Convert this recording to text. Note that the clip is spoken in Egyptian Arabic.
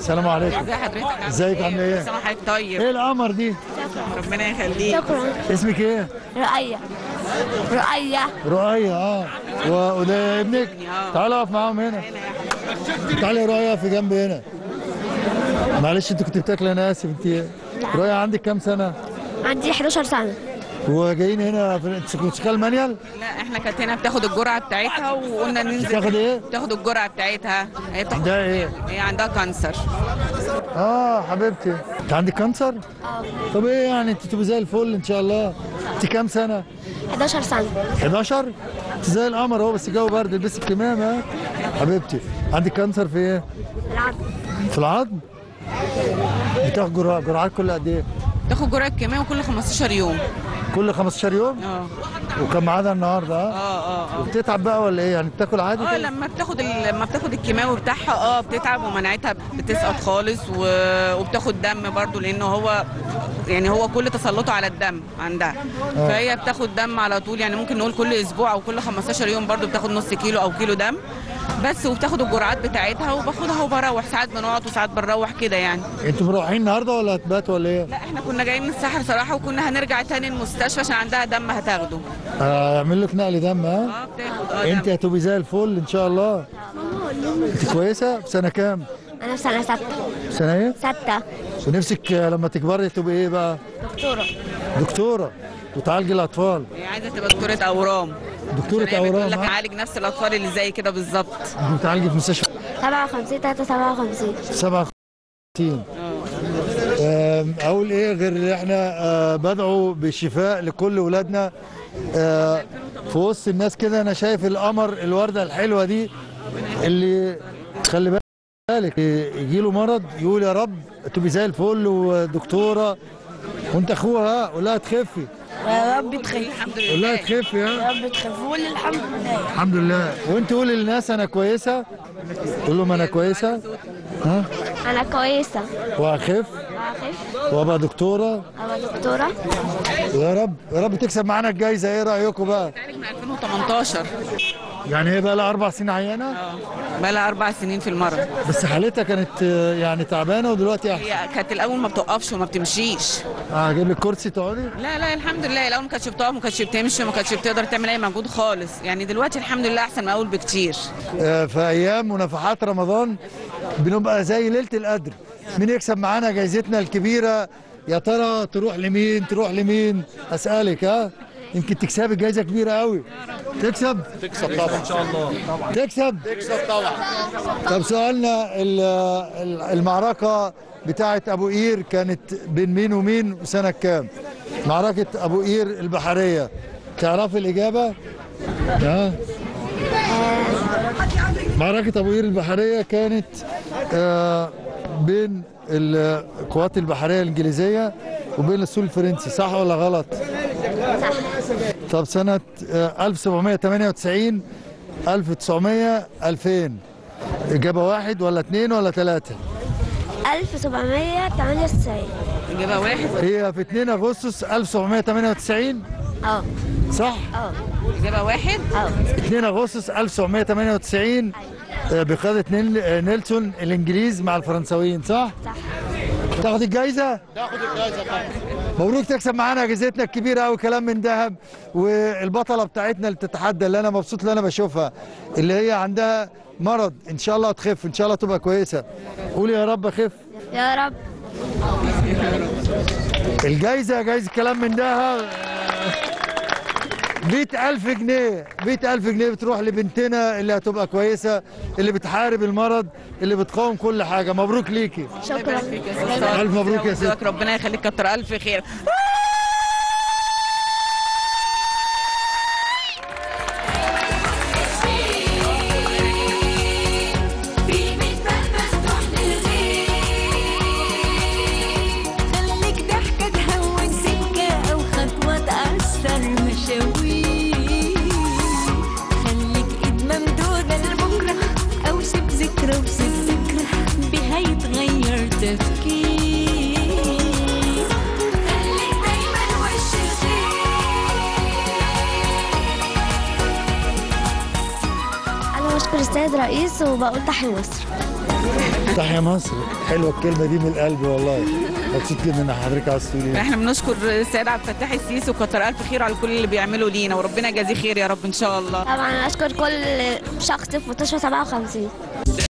السلام عليكم ازي حضرتك عامل ازيك عامله ايه؟ سلام حضرتك طيب ايه القمر دي؟ ربنا يخليك شكرا اسمك ايه؟ رؤية رؤية رؤية اه و- وده ابنك؟ تعالى اقف معاهم هنا تعالى يا رؤية في جنب هنا معلش انت كنت بتاكل انا اسف انت رؤية عندك كام سنة؟ عندي 11 سنة وجايين هنا في انت كنت شغال مانيال؟ لا احنا كانت هنا بتاخد الجرعه بتاعتها وقلنا ننزل بتاخد ايه؟ بتاخد الجرعه بتاعتها هي بتاخد عندها ايه؟ هي عندها كانسر اه حبيبتي انت عندك كانسر؟ اه طب ايه يعني انت تبقى زي الفل ان شاء الله انت كام سنة؟ 11 سنة 11 انت زي القمر اهو بس الجو برد البسي الكمام ها حبيبتي عندك كانسر في ايه؟ العظم في العظم؟ بتاخد جرعات جرعات كل قد ايه؟ تاخد جرعه كيماوي كل 15 يوم كل 15 يوم اه وكان ميعادها النهارده ها؟ اه اه بتتعب بقى ولا ايه؟ يعني بتاكل عادي اه كده؟ لما بتاخد ال- لما بتاخد الكيماوي بتاعها اه بتتعب ومناعتها بتسقط خالص و... وبتاخد دم برضو لانه هو يعني هو كل تسلطه على الدم عندها آه. فهي بتاخد دم على طول يعني ممكن نقول كل اسبوع او كل 15 يوم برضو بتاخد نص كيلو او كيلو دم بس وبتاخد الجرعات بتاعتها وباخدها وبروح ساعات بنقعد وساعات بنروح كده يعني انتوا مروحين النهارده ولا هتباتوا ولا ايه؟ لا احنا كنا جايين من الساحل صراحه وكنا هنرجع تاني المستشفى عشان عندها دم هتاخده هعمل لك نقل دم ها؟ اه بتاخد اه انت دم. هتبقي زي الفل ان شاء الله انت كويسه في سنه كام؟ أنا في سنة ستة سنه ايه؟ ستة ونفسك لما تكبري تبقي ايه بقى؟ دكتورة دكتوره وتعالجي الاطفال هي عايزه تبقى دكتوره اورام دكتوره عشان هي بتقول اورام لك ها؟ اعالج نفس الاطفال اللي زي كده بالظبط انت بتعالجي في مستشفى 57 3 57 57 آم، اقول ايه غير ان احنا آه، بدعو بالشفاء لكل ولادنا آه، في وسط الناس كده انا شايف القمر الورده الحلوه دي اللي خلي بالك يجي له مرض يقول يا رب تبقي زي الفل ودكتوره وانت اخوها قول لها تخفي يا رب تخف الحمد قول لها لله تخفي ها يا رب تخف قول الحمد لله الحمد لله وانت قولي للناس انا كويسه قول لهم انا كويسه ها أنا كويسة واخف هخف وابقى دكتوره أبقى دكتورة يا رب يا رب تكسب معانا الجايزه ايه رايكم بقى بتعالج من 2018 يعني هي بقى لها اربع سنين عيانه اه بقى لها اربع سنين في المرض بس حالتها كانت آه، يعني تعبانه ودلوقتي احسن هي كانت الاول ما بتوقفش وما بتمشيش اه اجيب لك كرسي تقعدي لا لا الحمد لله الاول ما كانتش بتقف ما كانتش بتمشي ما كانتش بتقدر تعمل اي مجهود خالص يعني دلوقتي الحمد لله احسن من الاول بكتير آه في ايام ونفحات رمضان بنبقى زي ليله القدر مين يكسب معانا جايزتنا الكبيره يا ترى تروح لمين تروح لمين اسالك ها يمكن تكسبي جايزه كبيره قوي تكسب تكسب طبعا ان شاء الله تكسب تكسب طبعا طب سؤالنا ال- ال- المعركة بتاعة أبو قير كانت بين مين ومين وسنة كام؟ معركة أبو قير البحرية تعرف الإجابة؟ ها؟ معركة أبو قير البحرية كانت آه بين القوات البحرية الإنجليزية وبين السور الفرنسي صح ولا غلط؟ طب سنة آه 1798 1900 2000 إجابة واحد ولا اتنين ولا تلاتة 1798 اجابه واحد هي في 2 أغسطس 1798 اه صح اه اجابه واحد اه 2 أغسطس 1798 آه، بقيادة نيل- آه، نيلسون الإنجليز مع الفرنساويين صح؟ صح تاخد الجايزة؟ تاخد الجائزه طبعا مبروك تكسب معانا جائزتنا الكبيرة أوي كلام من ذهب والبطلة بتاعتنا اللي بتتحدى اللي أنا مبسوط اللي أنا بشوفها اللي هي عندها مرض إن شاء الله تخف إن شاء الله تبقى كويسة قولي يا رب أخف يا رب الجايزة جايزة كلام من ده مئة ألف جنيه مئة ألف جنيه بتروح لبنتنا اللي هتبقى كويسة اللي بتحارب المرض اللي بتقاوم كل حاجة مبروك ليكي شكرا ألف مبروك يا ست ست ربنا يخليك كتر الف خير خليك ضحكة تهون سكة أو خطوة تأثر مشاوير خليك إيد ممدودة لبكرة أو سيب ذكرى وسيب ذكرى بها يتغير تفكير خليك دايما وش انا بشكر السيد رئيس وبقول تحيا مصر تحيا مصر حلوه الكلمه دي من القلب والله مبسوط جدا ان حضرتك عاوز تقولي إيه. احنا بنشكر السيد عبد الفتاح السيسي وكتر الف خير على كل اللي بيعمله لينا وربنا يجازيه خير يا رب ان شاء الله طبعا اشكر كل شخص في مستشفى 57